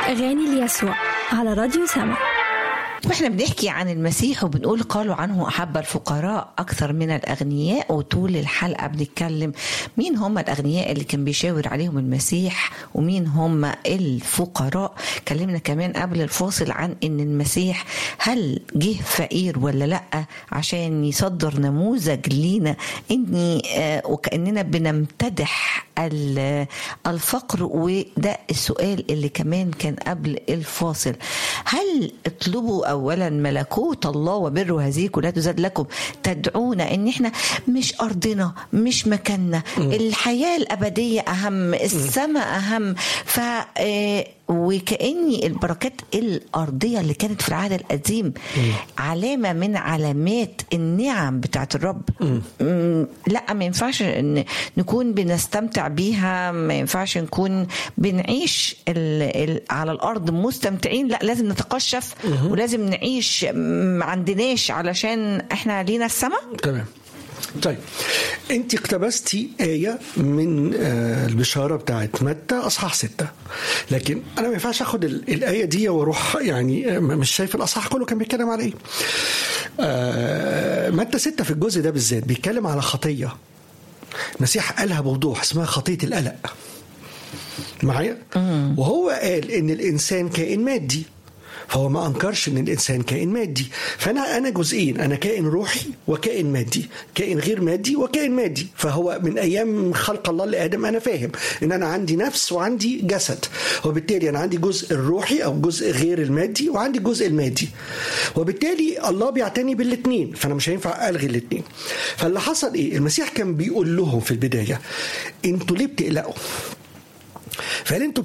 أغاني ليسوع على راديو سما واحنا بنحكي عن المسيح وبنقول قالوا عنه احب الفقراء اكثر من الاغنياء وطول الحلقه بنتكلم مين هم الاغنياء اللي كان بيشاور عليهم المسيح ومين هم الفقراء كلمنا كمان قبل الفاصل عن ان المسيح هل جه فقير ولا لا عشان يصدر نموذج لينا اني آه وكاننا بنمتدح الفقر وده السؤال اللي كمان كان قبل الفاصل هل اطلبوا اولا ملكوت الله وبره هذه كلها تزاد لكم تدعونا ان احنا مش ارضنا مش مكاننا الحياه الابديه اهم السماء اهم ف وكاني البركات الارضيه اللي كانت في العهد القديم علامه من علامات النعم بتاعت الرب لا ما ينفعش ان نكون بنستمتع بيها ما ينفعش نكون بنعيش ال ال على الارض مستمتعين لا لازم نتقشف ولازم نعيش ما عندناش علشان احنا لينا السماء تمام طيب انت اقتبستي آية من البشارة بتاعت متى أصحاح ستة لكن أنا ما ينفعش أخد الآية دي وأروح يعني مش شايف الأصحاح كله كان بيتكلم على إيه آه متى ستة في الجزء ده بالذات بيتكلم على خطية المسيح قالها بوضوح اسمها خطية القلق معايا وهو قال ان الانسان كائن مادي فهو ما انكرش ان الانسان كائن مادي فانا انا جزئين انا كائن روحي وكائن مادي كائن غير مادي وكائن مادي فهو من ايام خلق الله لادم انا فاهم ان انا عندي نفس وعندي جسد وبالتالي انا عندي جزء الروحي او جزء غير المادي وعندي الجزء المادي وبالتالي الله بيعتني بالاثنين فانا مش هينفع الغي الاثنين فاللي حصل ايه المسيح كان بيقول لهم في البدايه انتوا ليه بتقلقوا فقال انتوا